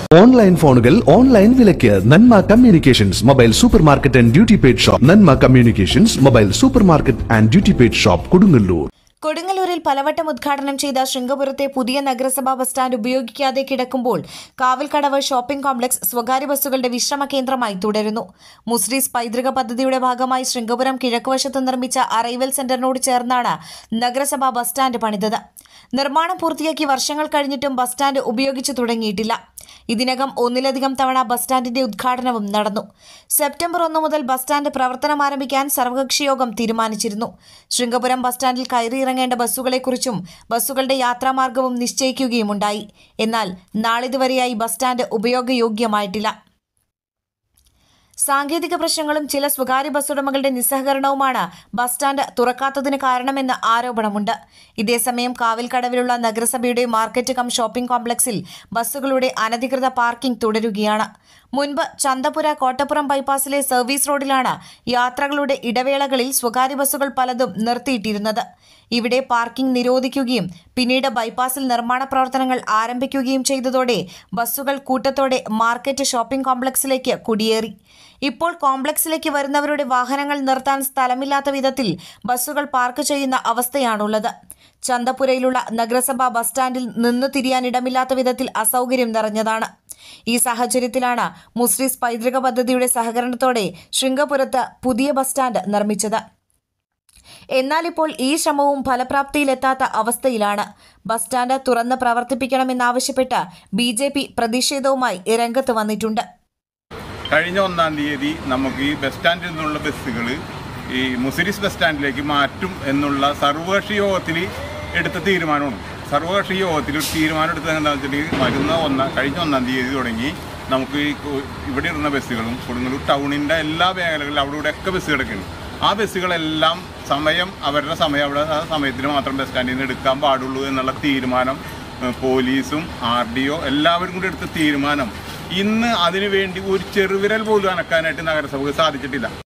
online ഫോണുകൾ online വിലയ്ക്ക് Nanma communications mobile super market and duty paid shop Nanma communications mobile super market and duty paid shop Kodungallur കൊടുങ്ങല്ലൂരിൽ പലവട്ടം ഉദ്ഘാടനം ചെയ്ത ശൃംഗപുരത്തെ പുതിയ നഗരസഭാ ബസ് സ്റ്റാൻഡ് ഉപയോഗിക്കാതെ കിടക്കുമ്പോൾ കാവൽക്കടവ് ഷോപ്പിംഗ് കോംപ്ലക്സ് സ്വകാര്യ ബസ്സുകളുടെ വിശ്രമ കേന്ദ്രമായി തുടരുന്നു മുസ്രീസ് പൈതൃക പദ്ധതിയുടെ ഭാഗമായി ശൃംഗപുരം കിഴക്കുവശത്ത് നിർമ്മിച്ച അറൈവൽ സെന്ററിനോട് ചേർന്നാണ് നഗരസഭാ ബസ് സ്റ്റാൻഡ് പണിതത് നിർമ്മാണം പൂർത്തിയാക്കി വർഷങ്ങൾ കഴിഞ്ഞിട്ടും ബസ് സ്റ്റാൻഡ് ഉപയോഗിച്ചു തുടങ്ങിയിട്ടില്ല ഇതിനകം ഒന്നിലധികം തവണ ബസ് സ്റ്റാൻഡിന്റെ ഉദ്ഘാടനവും നടന്നു സെപ്റ്റംബർ ഒന്ന് മുതൽ ബസ് സ്റ്റാൻഡ് പ്രവർത്തനം ആരംഭിക്കാൻ സർവകക്ഷി യോഗം തീരുമാനിച്ചിരുന്നു ശൃംഗപുരം ബസ് സ്റ്റാൻഡിൽ കയറിയിറങ്ങേണ്ട ബസ്സുകളെക്കുറിച്ചും ബസ്സുകളുടെ യാത്രാമാർഗവും നിശ്ചയിക്കുകയുമുണ്ടായി എന്നാൽ നാളിതുവരെയായി ബസ് സ്റ്റാൻഡ് ഉപയോഗയോഗ്യമായിട്ടില്ല സാങ്കേതിക പ്രശ്നങ്ങളും ചില സ്വകാര്യ ബസ് ഉടമകളുടെ നിസ്സഹകരണവുമാണ് ബസ് സ്റ്റാൻഡ് തുറക്കാത്തതിന് കാരണമെന്ന് ആരോപണമുണ്ട് ഇതേസമയം കാവിൽക്കടവിലുള്ള നഗരസഭയുടെ മാർക്കറ്റ് കം ഷോപ്പിംഗ് കോംപ്ലക്സിൽ ബസ്സുകളുടെ അനധികൃത പാർക്കിംഗ് തുടരുകയാണ് മുൻപ് ചന്തപുര കോട്ടപ്പുറം ബൈപ്പാസിലെ സർവീസ് റോഡിലാണ് യാത്രകളുടെ ഇടവേളകളിൽ സ്വകാര്യ ബസ്സുകൾ പലതും നിർത്തിയിട്ടിരുന്നത് ഇവിടെ പാർക്കിംഗ് നിരോധിക്കുകയും പിന്നീട് ബൈപ്പാസിൽ നിർമ്മാണ പ്രവർത്തനങ്ങൾ ആരംഭിക്കുകയും ചെയ്തതോടെ ബസ്സുകൾ കൂട്ടത്തോടെ മാർക്കറ്റ് ഷോപ്പിംഗ് കോംപ്ലക്സിലേക്ക് കുടിയേറി ഇപ്പോൾ കോംപ്ലക്സിലേക്ക് വരുന്നവരുടെ വാഹനങ്ങൾ നിർത്താൻ സ്ഥലമില്ലാത്ത വിധത്തിൽ ബസ്സുകൾ പാർക്ക് ചെയ്യുന്ന അവസ്ഥയാണുള്ളത് ചന്തപുരയിലുള്ള നഗരസഭാ ബസ് സ്റ്റാൻഡിൽ നിന്ന് തിരിയാൻ ഇടമില്ലാത്ത വിധത്തിൽ അസൗകര്യം നിറഞ്ഞതാണ് ഈ സാഹചര്യത്തിലാണ് മുസ്ലിസ് പൈതൃക പദ്ധതിയുടെ സഹകരണത്തോടെ ശൃംഗപുരത്ത് പുതിയ ബസ് സ്റ്റാൻഡ് നിർമ്മിച്ചത് എന്നാൽ ഇപ്പോൾ ഈ ശ്രമവും ഫലപ്രാപ്തിയിലെത്താത്ത അവസ്ഥയിലാണ് ബസ് സ്റ്റാൻഡ് തുറന്ന് പ്രവർത്തിപ്പിക്കണമെന്നാവശ്യപ്പെട്ട് ബി ജെ പി പ്രതിഷേധവുമായി രംഗത്ത് വന്നിട്ടുണ്ട് കഴിഞ്ഞ ഒന്നാം തീയതി നമുക്ക് ഈ ബസ് സ്റ്റാൻഡിൽ നിന്നുള്ള ബസ്സുകൾ ഈ മുസിരിസ് ബസ് സ്റ്റാൻഡിലേക്ക് മാറ്റും എന്നുള്ള സർവകക്ഷി യോഗത്തിൽ എടുത്ത തീരുമാനമാണ് സർവകക്ഷി യോഗത്തിൽ ഒരു തീരുമാനം എടുത്തത് എന്താണെന്ന് വെച്ചിട്ടുണ്ടെങ്കിൽ വരുന്ന ഒന്നാം കഴിഞ്ഞ ഒന്നാം തീയതി തുടങ്ങി നമുക്ക് ഈ കു- ഇവിടെ ഇരുന്ന ബസ്സുകളും കൊടുങ്ങല്ലൂർ ടൗണിൻ്റെ എല്ലാ മേഖലകളിലും അവിടെ ഇവിടെയൊക്കെ ബസ് കിടക്കുന്നു ആ ബസ്സുകളെല്ലാം സമയം അവരുടെ സമയം അവിടെ ആ സമയത്തിന് മാത്രം ബസ് സ്റ്റാൻഡിൽ നിന്ന് എടുക്കാൻ പാടുള്ളൂ എന്നുള്ള തീരുമാനം ഏഹ്, പോലീസും ആർ ഡി ഒ എല്ലാവരും കൂടി എടുത്ത തീരുമാനം ഇന്ന് അതിനു വേണ്ടി ഒരു ചെറുവിരൽ പോലും അനക്കാനായിട്ട് നഗരസഭയ്ക്ക് സാധിച്ചിട്ടില്ല